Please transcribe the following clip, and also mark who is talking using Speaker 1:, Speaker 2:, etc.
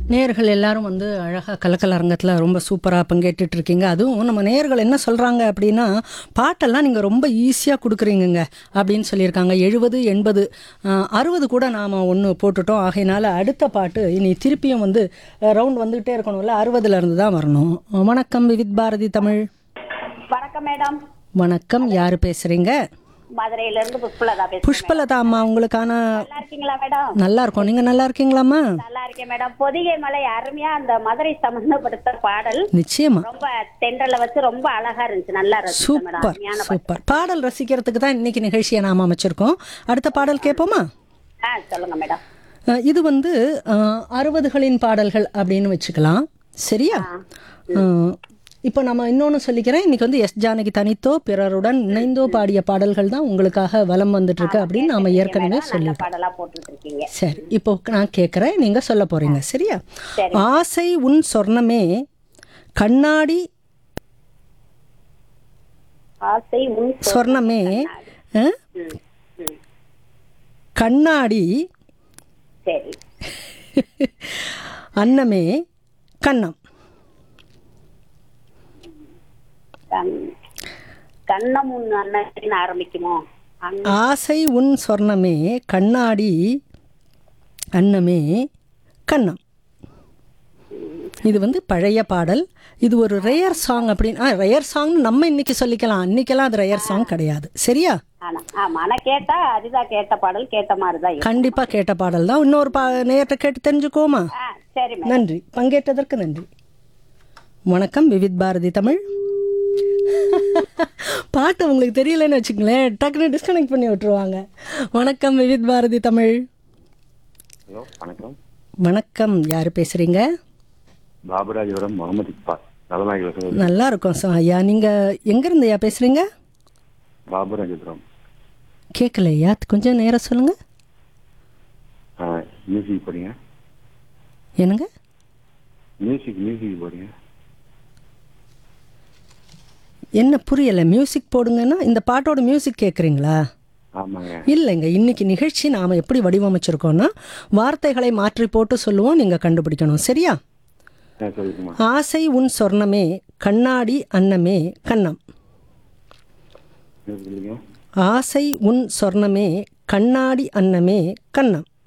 Speaker 1: நேயர்கள் எல்லாரும் வந்து அழகாக கலக்கல் அரங்கத்தில் ரொம்ப சூப்பராக பங்கேற்றுட்டு இருக்கீங்க அதுவும் நம்ம நேயர்கள் என்ன சொல்கிறாங்க அப்படின்னா பாட்டெல்லாம் நீங்கள் ரொம்ப ஈஸியாக கொடுக்குறீங்கங்க அப்படின்னு சொல்லியிருக்காங்க எழுபது எண்பது அறுபது கூட நாம் ஒன்று போட்டுட்டோம் ஆகையினால அடுத்த பாட்டு இனி திருப்பியும் வந்து ரவுண்ட் வந்துகிட்டே இருக்கணும்ல அறுபதுல இருந்து தான் வரணும் வணக்கம் விவித் பாரதி தமிழ்
Speaker 2: வணக்கம் மேடம்
Speaker 1: வணக்கம் யார் பேசுகிறீங்க
Speaker 2: மதுரையில இருந்து புஷ்பலதா பேசுறேன்
Speaker 1: புஷ்பலதா அம்மா உங்களுக்கான
Speaker 2: நல்லா இருக்கீங்களா மேடம்
Speaker 1: நல்லா இருக்கோம் நீங்கள் நல்லா இருக்கீங்களம்மா
Speaker 2: நல்லா இருக்கேன் மேடம் பொதிகை மலை அருமையா அந்த மதுரை சம்பந்தப்படுத்த பாடல்
Speaker 1: நிச்சயமா
Speaker 2: ரொம்ப தென்றல வச்சு ரொம்ப அழகா இருந்துச்சு நல்லா ரசிச்சேன் மேடம்
Speaker 1: சூப்பர்
Speaker 2: அருமையான பாட்டு
Speaker 1: சூப்பர் பாடல் ரசிக்கிறதுக்கு தான் இன்னைக்கு நிகழ்ச்சியை நாம் அமைச்சிருக்கோம் அடுத்த பாடல் கேட்போமா
Speaker 2: ஆ சொல்லுங்க மேடம்
Speaker 1: அஹ் இது வந்து அஹ், அறுபதுகளின் பாடல்கள் அப்படின்னு வச்சுக்கலாம் சரியா அஹ், இப்போ நம்ம இன்னொன்று சொல்லிக்கிறேன் இன்னைக்கு வந்து எஸ் ஜானகி தனித்தோ பிறருடன் இணைந்தோ பாடிய பாடல்கள் தான் உங்களுக்காக வலம் வந்துட்டு இருக்கு அப்படின்னு நாம ஏற்கனவே
Speaker 2: நல்ல
Speaker 1: சொல்லிட்டோம்
Speaker 2: பாடலா போட்டுட்டு இருக்கீங்க
Speaker 1: சரி இப்போ நான் கேட்குறேன் நீங்கள் சொல்ல போறீங்க சரியா
Speaker 2: சரி.
Speaker 1: ஆசை உன் சொர்ணமே கண்ணாடி
Speaker 2: ஆசை உன் சொல்.
Speaker 1: சொர்ணமே அஹ்,
Speaker 2: ம், ம்.
Speaker 1: கண்ணாடி
Speaker 2: சரி
Speaker 1: அன்னமே கண்ணம்
Speaker 2: கண் கண்ணம் உன் அண்ணன் ஆரம்பிக்குமோ அண்ணன்
Speaker 1: ஆசை உன் சொர்ணமே கண்ணாடி அன்னமே கண்ணம் இது வந்து பழைய பாடல் இது ஒரு ரேயர் சாங் அப்படின்னு ஆ ரேயர் சாங் நம்ம இன்னைக்கு சொல்லிக்கலாம் அன்னைக்கெல்லாம் அது ரேயர் சாங் கிடையாது சரியா
Speaker 2: ஆனா ஆமா ஆனா கேட்டா அரிதா கேட்ட பாடல் கேட்ட மாதிரிதான் இருக்கும்.
Speaker 1: கண்டிப்பா கேட்ட பாடல் தான் இன்னொரு பா நேரத்தை கேட்டு தெரிஞ்சுக்கோமா
Speaker 2: ஆ சரி மேடம்
Speaker 1: நன்றி பங்கேற்றதற்கு நன்றி வணக்கம் விவித் பாரதி தமிழ் பாட்டு உங்களுக்கு தெரியலன்னு வச்சுங்களேன் டக்குன்னு டிஸ்கனெக்ட் பண்ணி விட்டுருவாங்க வணக்கம் விவித் பாரதி தமிழ்
Speaker 3: ஹலோ வணக்கம்
Speaker 1: வணக்கம் யார் பேசுறீங்க
Speaker 3: பாபுராஜபுரம் முகமது இக்பால் நலமாகி வசதி
Speaker 1: நல்லா இருக்கோம் சார் ஐயா நீங்க எங்க இருந்து ஐயா பேசுறீங்க
Speaker 3: பாபுராஜபுரம்
Speaker 1: கேட்கல ஐயா கொஞ்சம் நேரம் சொல்லுங்க
Speaker 3: மியூசிக் போறீங்க
Speaker 1: என்னங்க
Speaker 3: மியூசிக் மியூசிக் போறீங்க
Speaker 1: என்ன புரியல மியூசிக் போடுங்கன்னா இந்த பாட்டோட மியூசிக் கேட்குறீங்களா
Speaker 3: ஆமாங்க
Speaker 1: இல்லைங்க இன்னைக்கு நிகழ்ச்சி நாம் எப்படி வடிவமைச்சிருக்கோம்னா வார்த்தைகளை மாற்றி போட்டு சொல்லுவோம் நீங்கள் கண்டுபிடிக்கணும் சரியா
Speaker 3: ஆ சொல்லுங்கம்மா
Speaker 1: ஆசை உன் சொர்ணமே கண்ணாடி அன்னமே கண்ணம்
Speaker 3: என்ன சொல்லுங்க
Speaker 1: ஆசை உன் சொர்ணமே கண்ணாடி அன்னமே கண்ணம்